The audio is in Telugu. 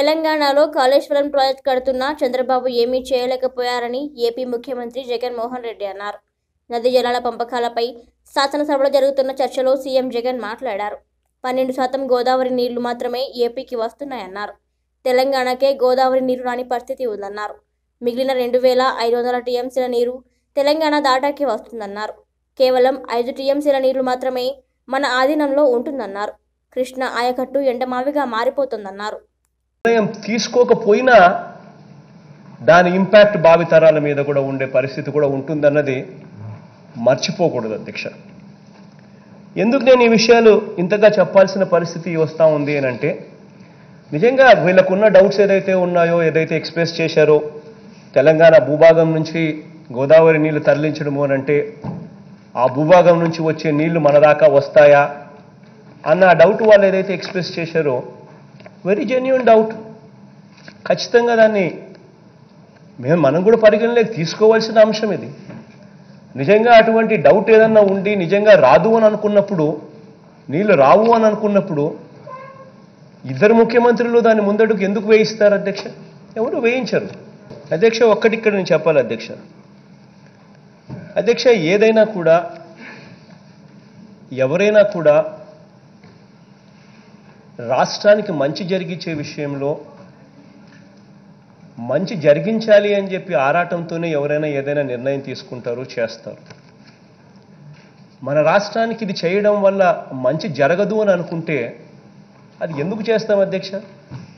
తెలంగాణలో కాళేశ్వరం ప్రాజెక్ట్ కడుతున్నా చంద్రబాబు ఏమీ చేయలేకపోయారని ఏపీ ముఖ్యమంత్రి జగన్మోహన్ రెడ్డి అన్నారు నదీ జలాల పంపకాలపై శాసనసభలో జరుగుతున్న చర్చలో సీఎం జగన్ మాట్లాడారు పన్నెండు శాతం గోదావరి నీళ్లు మాత్రమే ఏపీకి వస్తున్నాయన్నారు తెలంగాణకే గోదావరి నీరు రాని పరిస్థితి ఉందన్నారు మిగిలిన రెండు వేల ఐదు వందల టీఎంసీల నీరు తెలంగాణ దాటాకి వస్తుందన్నారు కేవలం ఐదు టీఎంసీల నీరు మాత్రమే మన ఆధీనంలో ఉంటుందన్నారు కృష్ణ ఆయకట్టు ఎండమావిగా మారిపోతుందన్నారు నిర్ణయం తీసుకోకపోయినా దాని ఇంపాక్ట్ భావితరాల మీద కూడా ఉండే పరిస్థితి కూడా ఉంటుందన్నది మర్చిపోకూడదు అధ్యక్ష ఎందుకు నేను ఈ విషయాలు ఇంతగా చెప్పాల్సిన పరిస్థితి వస్తూ ఉంది అని అంటే నిజంగా వీళ్ళకున్న డౌట్స్ ఏదైతే ఉన్నాయో ఏదైతే ఎక్స్ప్రెస్ చేశారో తెలంగాణ భూభాగం నుంచి గోదావరి నీళ్లు తరలించడము అని అంటే ఆ భూభాగం నుంచి వచ్చే నీళ్లు మన దాకా వస్తాయా అన్న డౌట్ వాళ్ళు ఏదైతే ఎక్స్ప్రెస్ చేశారో వెరీ జెన్యున్ డౌట్ ఖచ్చితంగా దాన్ని మేము మనం కూడా పరిగణలోకి తీసుకోవాల్సిన అంశం ఇది నిజంగా అటువంటి డౌట్ ఏదన్నా ఉండి నిజంగా రాదు అని అనుకున్నప్పుడు నీళ్ళు రావు అని అనుకున్నప్పుడు ఇద్దరు ముఖ్యమంత్రులు దాన్ని ముందడుగు ఎందుకు వేయిస్తారు అధ్యక్ష ఎవరు వేయించరు అధ్యక్ష ఒక్కటి ఇక్కడ నేను చెప్పాలి అధ్యక్ష అధ్యక్ష ఏదైనా కూడా ఎవరైనా కూడా రాష్ట్రానికి మంచి జరిగించే విషయంలో మంచి జరిగించాలి అని చెప్పి ఆరాటంతోనే ఎవరైనా ఏదైనా నిర్ణయం తీసుకుంటారు చేస్తారు మన రాష్ట్రానికి ఇది చేయడం వల్ల మంచి జరగదు అని అనుకుంటే అది ఎందుకు చేస్తాం అధ్యక్ష